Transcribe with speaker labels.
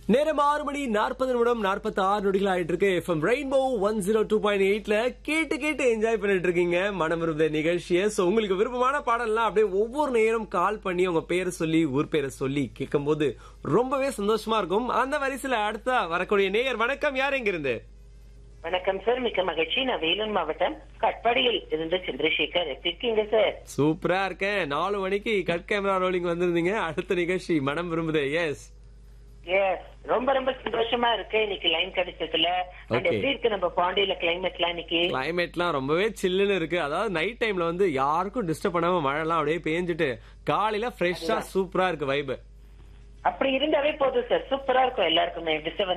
Speaker 1: நேரம் ஆறு மணி நாற்பது நிமிடம் நாற்பத்தி ஆறு நொடிகள் ஆயிட்டு இருக்கு FM rainbow one zero two point எயிட்ல கேட்டு கேட்டு என்ஜாய் பண்ணிட்டு இருக்கீங்க மனம் விரும்ப நிகழ்ச்சியை சோ உங்களுக்கு விருப்பமான பாடல்லாம் அப்படியே ஒவ்வொரு நேரம் கால் பண்ணி உங்க பேரை சொல்லி ஊர் பேரை சொல்லி கேட்கும்போது ரொம்பவே சந்தோஷமா இருக்கும் அந்த வரிசையில அடுத்த வரக்கூடிய நேயர் வணக்கம் யார் எங்க இருந்து
Speaker 2: வணக்கம் சார் மிக்க மகிழ்ச்சி நான் வேலூர் மாவட்டம் கட்பாடியில் இருந்து சந்திரசேகர் எப்படி இருக்கீங்க சார்
Speaker 1: சூப்பரா இருக்கேன் நாலு மணிக்கு கட் கேமரா ரோலிங் வந்திருந்தீங்க அடுத்த நிகழ்ச்சி மனம் விரும்புதே எஸ்
Speaker 2: எஸ் ரொம்ப ரொம்ப சந்தோஷமா இருக்கு இன்னைக்கு லைன் கிடைச்சதுல அண்ட்
Speaker 1: Okay.
Speaker 2: எப்படி இருக்கு நம்ம பாண்டியில கிளைமேட்லாம் இன்னைக்கு
Speaker 1: கிளைமேட்லாம் ரொம்பவே சில்லுன்னு இருக்கு அதாவது நைட் டைம்ல வந்து யாருக்கும் டிஸ்டர்ப் பண்ணாம மழைலாம் அப்படியே பேஞ்சிட்டு காலையில ஃப்ரெஷ்ஷா சூப்பரா இருக்கு வைப்
Speaker 2: அப்படி இருந்தாவே போதும் சார் சூப்பரா இருக்கும் எல்லாருக்குமே டிஸ்டர்பன்ஸ்